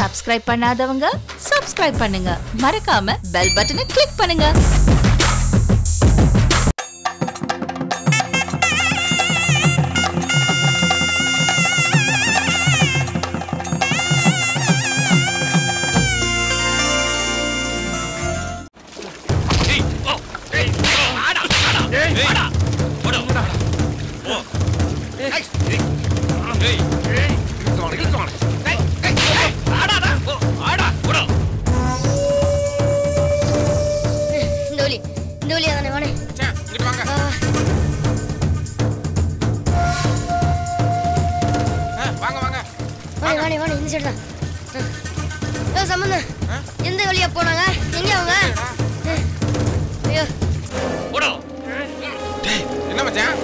Subscribe பண்ணாதவங்க subscribe பண்ணுங்க மறக்காம பெல் பட்டனை கிளிக் பண்ணுங்க இந்த வழி இந்த வழியா தானே வாணே இங்கிட்டு வாங்க ஆ, வாங்க வாங்க வாணே வாணே வாணே இந்த சைடு தான் ஆ. ஓ சம்பந்தம் எந்த வழியா போனாங்க எங்க அவங்க ஆ. ஐயோ என்ன மச்சான்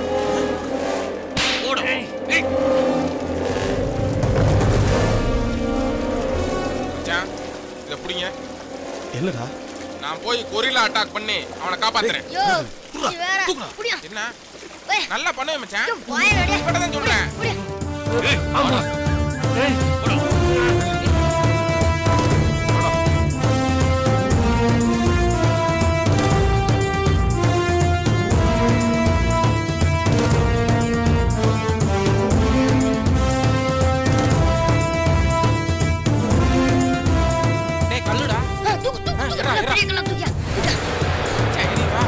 மச்சான் இத புடிங்க என்னடா நான் போய் கொரில்லா அட்டாக் பண்ணி அவனை காப்பாத்துறேன் யோ நீ வேற புடியா என்ன ஏய் நல்லா பண்ணுவேன் மச்சான் வாய நடியா இப்பதான் சொல்றேன் புடியா டேய் கல்லுடா ஆ, தூக்கு தூக்கு ஆ, தூக்கு இரா, இரா. பெரிய கல்லா தூக்கியா தூக்கியா. சரி வா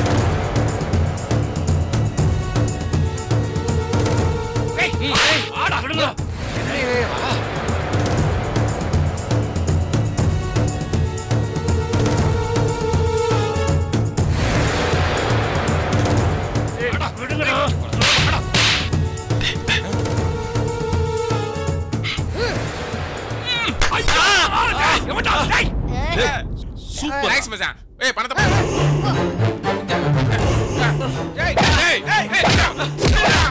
சூப்பர் தேங்க்ஸ் மச்சான் ஏய் பணத்தை போடு. ஏய், ஏய், ஏய், ஏய்,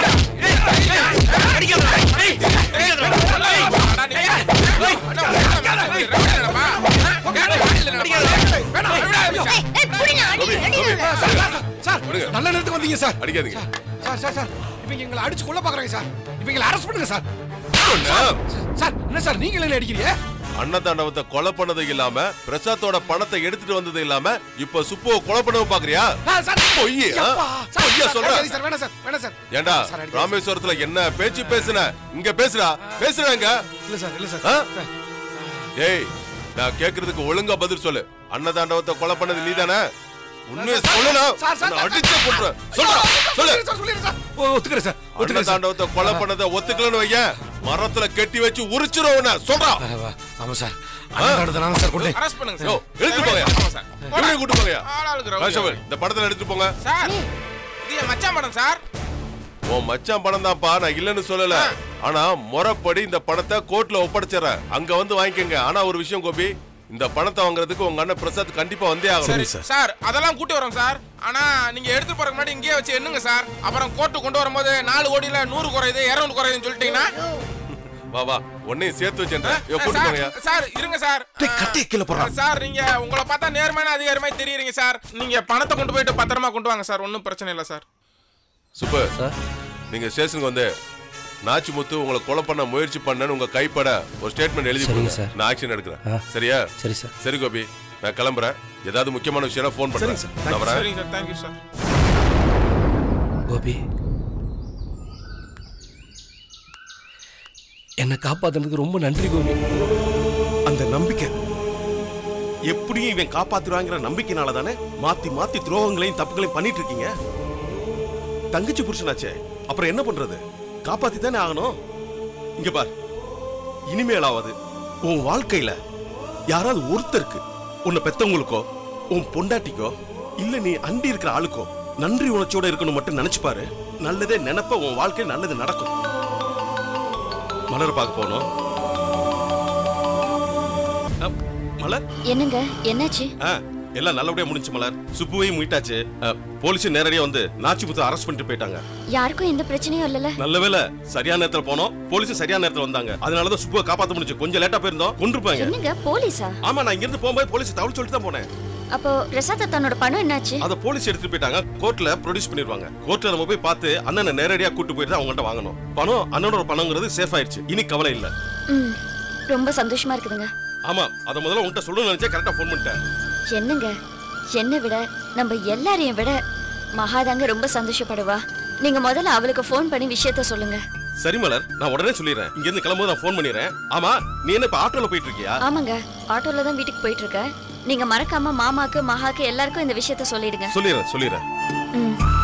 அடா, நீ- அண்ணா, அண்ணா, ரவுடி இல்லடா, கேட்டு வாடி இல்லடா. வேணாம், வேணாம், மச்சான். ஏய் ஏய் புடியா அடி அடி சார் நல்ல நேரத்துக்கு வந்தீங்க சார் அடிக்காதீங்க சார் சார் சார் இவங்க எங்களை அடிச்சு கொல்ல பாக்குறாங்க சார் இவங்களை அரெஸ்ட் பண்ணுங்க சார் அண்ணா, சார் என்ன சார் நீங்க என்ன அடிக்கிறீங்க அன்னதாண்டவத்தை கொலை பண்ணது இல்லாம பிரசாத்தோட பணத்தை எடுத்துட்டு வந்தது இல்லாம இப்ப சுப்புவை கொலை பண்ணவும் பாக்குறியா ஆ, சார் பொய், ஆ? எப்பா? சார், பொய்யா சார், சொல்ற? அடிக்காதீங்க சார் வேணாம் சார் வேணாம் சார் ஏண்டா சார், அடிக்காதீங்க. ராமேஸ்வரத்துல என்ன பேச்சு பேசுன இங்க பேசுடா பேசுறாங்க இல்ல சார் இல்ல சார் ஆ? சார், டேய் நான் கேக்குறதுக்கு ஒழுங்கா பதில் சொல்லு அன்னதாண்டவத்தை கொலை பண்ணது நீதானே உண்மையை சொல்லணும் சார், சார், உன்னை அடிச்சு போட்டுறேன் சொல்றா சொல்லு சொல்லிடுறேன் சார், சொல்லிடுறேன் சார். ஓ, ஒத்துக்கிறேன் சார் ஒத்துக்கிறேன் சார் அன்னதாண்டவத்தை கொலை பண்ணதை ஒத்துக்கலன்னு வையன் மரத்துல கட்டி வச்சு உரிச்சிரும் உன்னை சொல்றா ஆ, வா. ஆமா சார் அண்ணன் நானும் சார் கொண்டேன் அரெஸ்ட் பண்ணுங்க யோ, சார். எடுத்து போங்க. ஆமா சார். இவனையும் கூட்டு போங்கயா ஆளாளுக்கு ரவுடி. கான்ஸ்டபிள் இந்த படத்துல எடுத்துட்டு போங்க சார் இது என் மச்சான் படம் சார் உன் மச்சான் பணம் தான்ப்பா நான் இல்லன்னு சொல்லல ஆனா முறைப்படி இந்த பணத்தை கோர்ட்ல ஒப்படைச்சிடறேன் அங்க வந்து வாங்கிக்கங்க ஆனா ஒரு விஷயம் கோபி இந்த பணத்தை வாங்குறதுக்கு உங்க அண்ணன் பிரசாத் கண்டிப்பா வந்தே சரி ஆகணும் சார் அதெல்லாம் கூட்டி வரோம் சார் ஆனா நீங்க எடுத்து போறதுக்கு முன்னாடி இங்கேயே வச்சு எண்ணுங்க சார் அப்புறம் கோர்ட்டு கொண்டு வரும்போது நாலு கோடியில நூறு குறையுது இருநூறு குறையுதுன்னு சொல்லிட்டீங்கன்னா வா வா உன்னையும் சேர்த்து வச்சேன் கூட்டு சார், போங்கயா சார் இருங்க சார் டேய், கட்டையை கீழே போடுறா. சார் நீங்க உங்களை பார்த்தா நேர்மையான அதிகாரி மாதிரி தெரியுறீங்க சார் நீங்க பணத்தை கொண்டு போயிட்டு பத்திரமா கொண்டு வாங்க சார் ஒன்றும் பிரச்சனை இல்லை சார் சூப்பர் நீங்க ஸ்டேஷனுக்கு வந்து நாச்சிமுத்து உங்களை கொலை பண்ண முயற்சி பண்ணேன்னு உங்க கைப்பட ஒரு ஸ்டேட்மெண்ட் எழுதி சரிங்க கொடுங்க சார். நான் ஆக்ஷன் எடுக்கிறேன் சரியா சரி சார் சரி கோபி நான் கிளம்புறேன் ஏதாவது முக்கியமான விஷயம் ஃபோன் பண்ணுறேன் நான் வரேன் சரிங்க சார் தேங்க்யூ சார் கோபி என்னை காப்பாத்துனதுக்கு ரொம்ப நன்றி கோபி அந்த நம்பிக்கை எப்படியும் இவன் காப்பாத்துருவாங்கிற நம்பிக்கைனால தானே மாத்தி மாத்தி துரோகங்களையும் தப்புகளையும் பண்ணிட்டு இருக்கீங்க தங்கச்சி புருஷனாச்சே அப்புறம் என்ன பண்றது காப்பாத்தி தானே ஆகணும் இங்க பார் இனிமேலாவது உன் வாழ்க்கையில யாராவது ஒருத்தருக்கு உன்னை பெத்தவங்களுக்கோ உன் பொண்டாட்டிக்கோ இல்ல நீ அண்டி இருக்கிற ஆளுக்கோ நன்றி உணர்ச்சியோட இருக்கணும் மட்டும் நினைச்சு பாரு நல்லதே நினைப்ப உன் வாழ்க்கையில் நல்லது நடக்கும் மலர் பார்க்க போனோம் அப், மலர் என்னங்க என்னாச்சு ஆ, எல்லாம் நல்லபடியா முடிஞ்சு மலர் சுப்புவையும் மீட்டாச்சு போலீஸ் நேரடியா வந்து நாச்சிமுத்து அரெஸ்ட் பண்ணிட்டு போயிட்டாங்க யாருக்கும் எந்த பிரச்சனையும் இல்லல நல்ல வேளை சரியான நேரத்துல போனோம் போலீஸ் சரியான நேரத்துல வந்தாங்க அதனாலதான் சுப்புவை காப்பாத்த முடிஞ்சு கொஞ்சம் லேட்டா போயிருந்தோம் கொண்டிருப்பாங்க என்னங்க போலீஸா ஆமா நான் இங்க இருந்து போகும்போது போலீஸ் தவறு சொல்லிட்டு தான் போனேன் அப்போ பிரசாத் தன்னோட பணம் என்னாச்சு அத போலீஸ் எடுத்துட்டு போயிட்டாங்க கோர்ட்ல ப்ரொடியூஸ் பண்ணிருவாங்க கோர்ட்ல நம்ம போய் பார்த்து அண்ணனை நேரடியா கூட்டு போயிட்டு தான் அவங்கள்ட்ட வாங்கணும் பணம் அண்ணனோட பணங்கிறது சேஃப் ஆயிடுச்சு இனி கவலை இல்ல ம் ரொம்ப சந்தோஷமா இருக்குதுங்க ஆமா அத முதல்ல உன்கிட்ட சொல்லணும்னு நினைச்சா கரெக்டா ஃபோன் பண்ணிட்டேன் என்னங்க என்னை விட நம்ம எல்லாரையும் விட மகாதாங்க ரொம்ப சந்தோஷப்படுவா நீங்க முதல்ல அவளுக்கு ஃபோன் பண்ணி விஷயத்த சொல்லுங்க சரி மலர் நான் உடனே சொல்லிடுறேன் இங்க இருந்து கிளம்பும்போது நான் ஃபோன் பண்ணிடுறேன் ஆமா நீ என்ன இப்ப ஆட்டோல போயிட்டு இருக்கியா ஆமாங்க ஆட்டோல தான் வீட்டுக்கு போயிட்டு இருக்கேன் நீங்க மறக்காம மாமாக்கு மகாக்கு எல்லாருக்கும் இந்த விஷயத்த சொல்லிடுங்க சொல்லிடுறேன் சொல்லிடுறேன் ம்